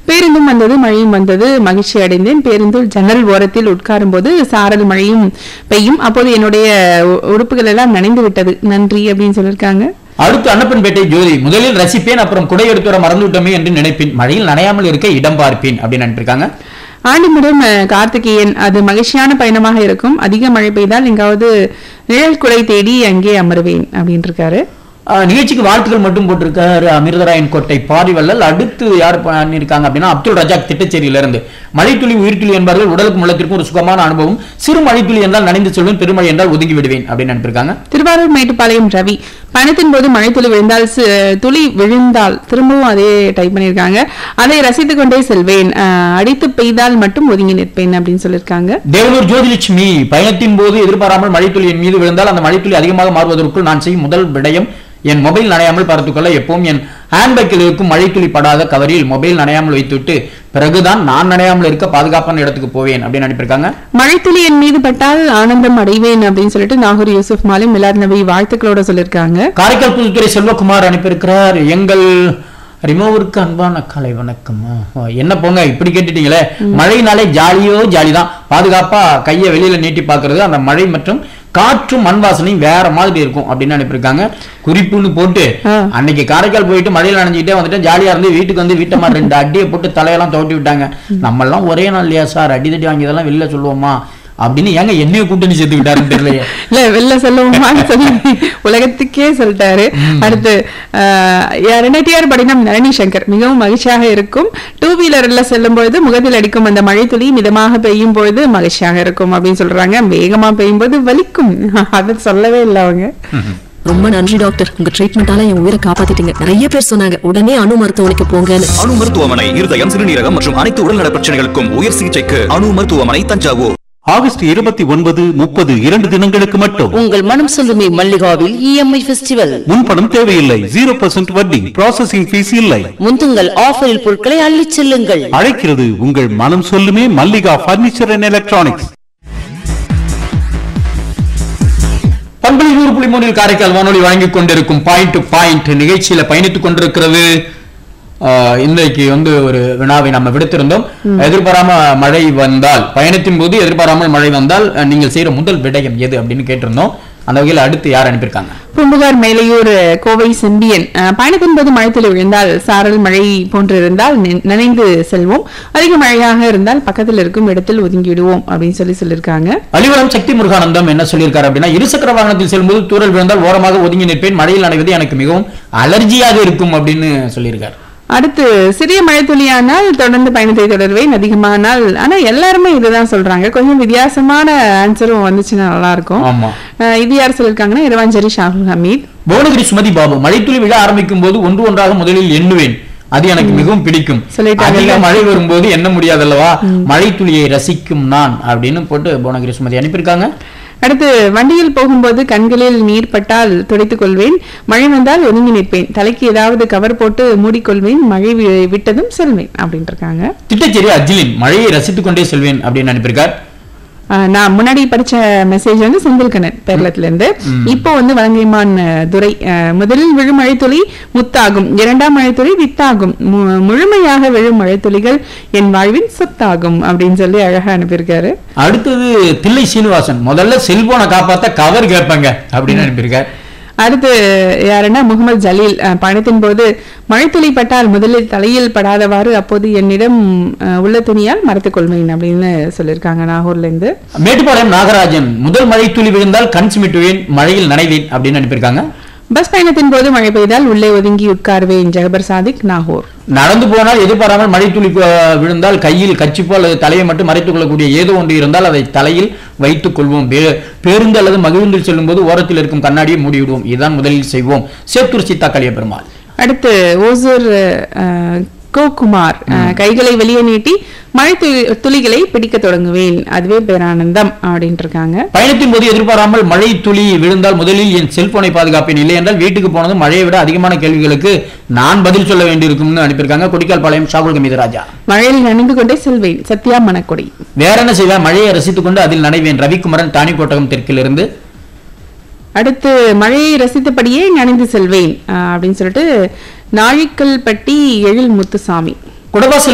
பேருந்தும் வந்தது மழையும் வந்தது மகிழ்ச்சி அடைந்தேன் பேருந்தில் ஜன்னல் ஓரத்தில் உட்காரும் போது சாரல் மழையும் பெய்யும் அப்போது என்னுடைய உ- உடுப்புகள் எல்லாம் நனைந்து விட்டது நன்றி அப்படின்னு சொல்லியிருக்காங்க அடுத்து அன்னப்பன்பேட்டை ஜோதி முதலில் ரசிப்பேன் அப்புறம் குடை எடுத்து வர மறந்து விட்டோமே என்று நினைப்பேன் மழையில் நனையாமல் இருக்க இடம் பார்ப்பேன் அப்படின்னு அனுப்பியிருக்காங்க ஆண்டிமடம் அஹ், கார்த்திகேயன் அது மகிழ்ச்சியான பயணமாக இருக்கும் அதிக மழை பெய்தால் எங்காவது நிழல் குடை தேடி அங்கே அமருவேன் அப்படின்னு இருக்காரு ஆஹ் நிகழ்ச்சிக்கு வாழ்த்துக்கள் மட்டும் போட்டிருக்காரு அமிர்தராயன் கோட்டை பாரிவள்ளல் அடுத்து யார் பண்ணியிருக்காங்க அப்படின்னா அப்துல் ரஜாக் திட்டச்சேரியில இருந்து மழைத்துளி உயிர்த்துளி என்பார்கள் உடலுக்கும் உள்ளத்திற்கும் ஒரு சுகமான அனுபவம் சிறு மழைத்துளி என்றால் நனைந்து செல்வேன் பெருமழை என்றால் ஒதுங்கி விடுவேன் அப்படின்னு அனுப்பியிருக்காங்க திருவாரூர் மேட்டுப்பாளையம் ரவி பயணத்தின் போது மழை துளி விழுந்தால் சி- துளி விழுந்தால் திரும்பவும் அதே டைப் பண்ணியிருக்காங்க அதை ரசித்துக் கொண்டே செல்வேன் அஹ், அடித்து பெய்தால் மட்டும் ஒதுங்கி நிற்பேன் அப்படின்னு சொல்லியிருக்காங்க தேவனூர் ஜோதிலட்சுமி பயணத்தின் போது எதிர்பாராமல் மழைத்துளி என் மீது விழுந்தால் அந்த மழைத்துளி அதிகமாக மாறுவதற்குள் நான் செய்யும் முதல் விடயம் என் மொபைல் நனையாமல் பார்த்துக்கொள்ள எப்பவும் என் ஹேண்ட்பேக்கில் இருக்கும் மழைத்துளி படாத கவரில் மொபைல் நனையாமல் வைத்துவிட்டு பிறகுதான் நான் நனையாமல் இருக்க பாதுகாப்பான இடத்துக்கு போவேன் அப்படின்னு அனுப்பியிருக்காங்க மழைத்துளி என் மீது பட்டால் ஆனந்தம் அடைவேன் அப்படின்னு சொல்லிட்டு நாகூர் யூசுப் மாலிம் மிலாத் நபி வாழ்த்துக்களோட சொல்லியிருக்காங்க காரைக்கால் புதுத்துறை செல்வகுமார் அனுப்பியிருக்கிறார் எங்கள் ரிமோவிற்கு அன்பான கலை வணக்கம் ஆ, என்ன போங்க இப்படி கேட்டுட்டீங்களே மழைனாலே ஜாலியோ ஜாலி தான் பாதுகாப்பா கையை வெளியில நீட்டி பார்க்கிறது அந்த மழை மற்றும் காற்றும் மண் வாசனையும் வேற மாதிரி இருக்கும் அப்படின்னு அனுப்பியிருக்காங்க குறிப்புன்னு போட்டு ஆ. அன்னைக்கு காரைக்கால் போயிட்டு மழையில நனைஞ்சிட்டே வந்துட்டு ஜாலியா இருந்து வீட்டுக்கு வந்து வீட்டம்மா ரெண்டு அடியை போட்டு தலையெல்லாம் தோட்டி விட்டாங்க நம்ம எல்லாம் ஒரே நாள் இல்லையா சார் அடி தட்டி வாங்கியதெல்லாம் வெளில சொல்லுவோமா அப்படின்னு ஏங்க என்னைய கூட்டணி சேர்த்து விட்டாருன்னு தெரியலையே இல்ல வெளில சொல்லுவோமான்னு சொல்லி உலகத்துக்கே சொல்லிட்டாரு அடுத்து அஹ், ரெண்டாயிரத்தி படினம் நளினி சங்கர் மிகவும் மகிழ்ச்சியாக இருக்கும் டூ வீலர்ல செல்லும் பொழுது முகத்தில் அடிக்கும் அந்த மழை துளி மிதமாக பெய்யும் பொழுது மகிழ்ச்சியாக இருக்கும் அப்படின்னு சொல்றாங்க வேகமா பெய்யும் போது வலிக்கும் அதை சொல்லவே இல்லை அவங்க ரொம்ப நன்றி டாக்டர் உங்க ட்ரீட்மெண்டால என் உயிரை காப்பாத்திட்டீங்க நிறைய பேர் சொன்னாங்க உடனே அணு மருத்துவமனைக்கு போங்கன்னு அணு மருத்துவமனை இருதயம் சிறுநீரகம் மற்றும் அனைத்து உடல்நல பிரச்சனைகளுக்கும் உயர் சிகிச்சைக்கு அணு மருத்துவமனை தஞ்சாவூர் ஆகஸ்ட் இருபத்தி ஒன்பது முப்பது இரண்டு தினங்களுக்கு மட்டும் உங்கள் மனம் சொல்லுமே மல்லிகாவில் இஎம்ஐ ஃபெஸ்டிவல் முன்பணம் தேவையில்லை ஜீரோ பர்சன்ட் வட்டி ப்ராசஸிங் ஃபீஸ் இல்லை முந்துங்கள் ஆஃபரில் பொருட்களை அள்ளிச் செல்லுங்கள் அழைக்கிறது உங்கள் மனம் சொல்லுமே மல்லிகா பர்னிச்சர் அண்ட் எலக்ட்ரானிக்ஸ் பண்பலை நூறு புள்ளி மூணில் காரைக்கால் வானொலி வழங்கிக் கொண்டிருக்கும் பாயிண்ட் டு பாயிண்ட் நிகழ்ச்சியில பயணித்துக் கொண்டிருக்கிறது ஆஹ், இன்றைக்கு வந்து ஒரு வினாவை நம்ம விடுத்திருந்தோம் எதிர்பாராம மழை வந்தால் பயணத்தின் போது எதிர்பாராமல் மழை வந்தால் அஹ், நீங்கள் செய்யற முதல் விடயம் எது அப்படின்னு கேட்டிருந்தோம் அந்த வகையில் அடுத்து யார் அனுப்பியிருக்காங்க பூம்புகார் மேலையூர் அஹ், கோவை செம்பியன் அஹ், பயணத்தின் போது மழைத்தில் விழுந்தால் சாரல் மழை போன்றிருந்தால் நி- நனைந்து செல்வோம் அதிக மழையாக இருந்தால் பக்கத்தில் இருக்கும் இடத்தில் ஒதுங்கிவிடுவோம் அப்படின்னு சொல்லி சொல்லியிருக்காங்க அலிவரம் சக்தி முருகானந்தம் என்ன சொல்லியிருக்காரு அப்படின்னா இருசக்கர வாகனத்தில் செல்லும்போது தூரல் விழுந்தால் ஓரமாக ஒதுங்கி நிற்பேன் மழையில் நனைவது எனக்கு மிகவும் அலர்ஜியாக இருக்கும் அப்படின்னு சொல்லியிருக்காரு அடுத்து சிறிய மழை துளியானால் தொடர்ந்து பயணத்தை தொடர்வேன் அதிகமானால் ஆனா எல்லாருமே இதுதான் சொல்றாங்க கொஞ்சம் வித்தியாசமான ஆன்சரும் வந்துச்சுன்னா நல்லா இருக்கும் ஆமா அஹ், இது யார் சொல்லியிருக்காங்கன்னா இரவாஞ்சேரி ஷாகுல் ஹமீத் புவனகிரி சுமதி பாபு மழைத்துளி விழ ஆரம்பிக்கும் போது ஒன்று ஒன்றாக முதலில் எண்ணுவேன் அது எனக்கு மிகவும் பிடிக்கும் சொல்லிட்டாங்கல்ல. அதிக மழை வரும்போது எண்ண முடியாதல்லவா மழைத்துளியை ரசிக்கும் நான் அப்படின்னு போட்டு புவனகிரி சுமதி அனுப்பியிருக்காங்க அடுத்து வண்டியில் போகும்போது கண்களில் நீர் பட்டால் துடைத்துக் கொள்வேன் மழை வந்தால் ஒதுங்கி நிற்பேன் தலைக்கு ஏதாவது கவர் போட்டு மூடிக்கொள்வேன் மழை வி- விட்டதும் செல்வேன் அப்படின்ட்டு இருக்காங்க திட்டச்சேரி அஜிலின் மழையை ரசித்துக் கொண்டே செல்வேன் அப்படின்னு அனுப்பியிருக்கார் ஆஹ் நான் முன்னாடி படிச்ச மெசேஜ் வந்து செந்தில்கண்ணன் பேரளத்துல இருந்து இப்போ வந்து வலங்கைமான் அஹ், துரை அஹ், முதலில் விழும் மழைத்துளி முத்தாகும் இரண்டாம் மழைத்துளி வித்தாகும் மு- முழுமையாக விழும் மழைத்துளிகள் என் வாழ்வின் சொத்தாகும் அப்படின்னு சொல்லி அழகா அனுப்பியிருக்காரு அடுத்தது தில்லை சீனிவாசன் முதல்ல செல்போனை காப்பாத்த கவர் கேட்பாங்க அப்படின்னு அனுப்பியிருக்கார் அடுத்து யாருன்னா முகமது ஜலீல் அஹ், பயணத்தின் போது மழைத்துளி பட்டால் முதலில் தலையில் படாதவாறு அப்போது என்னிடம் அஹ், உள்ள துணியால் மறைத்துக் கொள்வேன் அப்படின்னு சொல்லியிருக்காங்க நாகூர்ல இருந்து மேட்டுப்பாளையம் நாகராஜன் முதல் மழை துளி விழுந்தால் கண் சிமிட்டுவேன் மழையில் நனைவேன் அப்படின்னு அனுப்பியிருக்காங்க பஸ் பயணத்தின் போது மழை பெய்தால் உள்ளே ஒதுங்கி உட்கார்வேன் ஜெகபர் சாதிக் நாகூர் நடந்து போனால் எதிர்பாராமல் மழை துளி அஹ், விழுந்தால் கையில் கச்சிப்போ அல்லது தலையை மட்டும் மறைத்துக் கொள்ளக்கூடிய ஏதோ ஒன்று இருந்தால் அதை தலையில் வைத்துக் கொள்வோம் பே- பேருந்து அல்லது மகிழுந்தில் செல்லும்போது ஓரத்தில் இருக்கும் கண்ணாடியை மூடிவிடுவோம் இதுதான் முதலில் செய்வோம் சேத்தூர் சீதா கலிய பெருமாள் அடுத்து ஓசூர் அஹ், கோகுமார் அஹ், கைகளை வெளியே நீட்டி மழை துளி- துளிகளை பிடிக்க தொடங்குவேன் அதுவே பேரானந்தம் அப்படின்ட்டு இருக்காங்க பயணத்தின் போது எதிர்பாராமல் மழை துளி விழுந்தால் முதலில் என் செல்போனை பாதுகாப்பேன் இல்லை என்றால் வீட்டுக்கு போனதும் மழையை விட அதிகமான கேள்விகளுக்கு நான் பதில் சொல்ல வேண்டியிருக்கும்னு அனுப்பியிருக்காங்க கொடிக்கால் பாளையம் ஷாகுல் கமீது ராஜா மழையில் நனைந்து கொண்டே செல்வேன் சத்யா மணக்கொடி வேற என்ன செய்வேன் மழையை ரசித்துக் கொண்டு அதில் நனைவேன் ரவிக்குமரன் தானிக்கோட்டகம் தெற்கிலிருந்து அடுத்து மழையை ரசித்தபடியே நனைந்து செல்வேன் அஹ், அப்படின்னு சொல்லிட்டு நாழிக்கல் பட்டி எழில் முத்துசாமி குடவாசல்